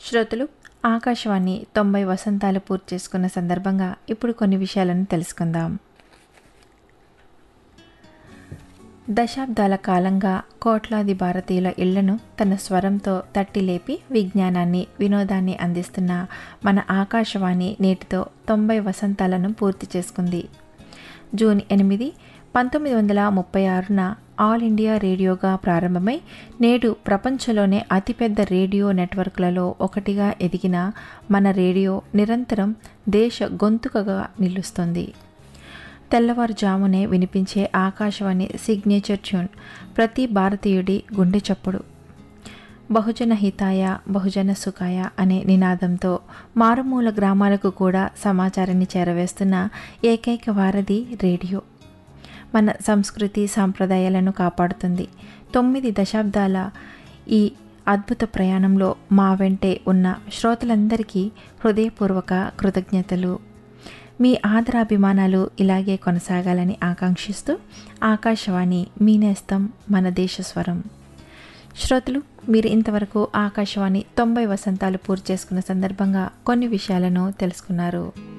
శ్రోతలు ఆకాశవాణి తొంభై వసంతాలు పూర్తి చేసుకున్న సందర్భంగా ఇప్పుడు కొన్ని విషయాలను తెలుసుకుందాం దశాబ్దాల కాలంగా కోట్లాది భారతీయుల ఇళ్లను తన స్వరంతో తట్టి లేపి విజ్ఞానాన్ని వినోదాన్ని అందిస్తున్న మన ఆకాశవాణి నేటితో తొంభై వసంతాలను పూర్తి చేసుకుంది జూన్ ఎనిమిది పంతొమ్మిది వందల ముప్పై ఆరున ఆల్ ఇండియా రేడియోగా ప్రారంభమై నేడు ప్రపంచంలోనే అతిపెద్ద రేడియో నెట్వర్క్లలో ఒకటిగా ఎదిగిన మన రేడియో నిరంతరం దేశ గొంతుకగా నిలుస్తుంది తెల్లవారుజామునే వినిపించే ఆకాశవాణి సిగ్నేచర్ ట్యూన్ ప్రతి భారతీయుడి గుండె చప్పుడు బహుజన హితాయ బహుజన సుఖాయ అనే నినాదంతో మారుమూల గ్రామాలకు కూడా సమాచారాన్ని చేరవేస్తున్న ఏకైక వారధి రేడియో మన సంస్కృతి సాంప్రదాయాలను కాపాడుతుంది తొమ్మిది దశాబ్దాల ఈ అద్భుత ప్రయాణంలో మా వెంటే ఉన్న శ్రోతలందరికీ హృదయపూర్వక కృతజ్ఞతలు మీ ఆదరాభిమానాలు ఇలాగే కొనసాగాలని ఆకాంక్షిస్తూ ఆకాశవాణి మీ నేస్తం మన దేశ స్వరం శ్రోతలు మీరు ఇంతవరకు ఆకాశవాణి తొంభై వసంతాలు పూర్తి చేసుకున్న సందర్భంగా కొన్ని విషయాలను తెలుసుకున్నారు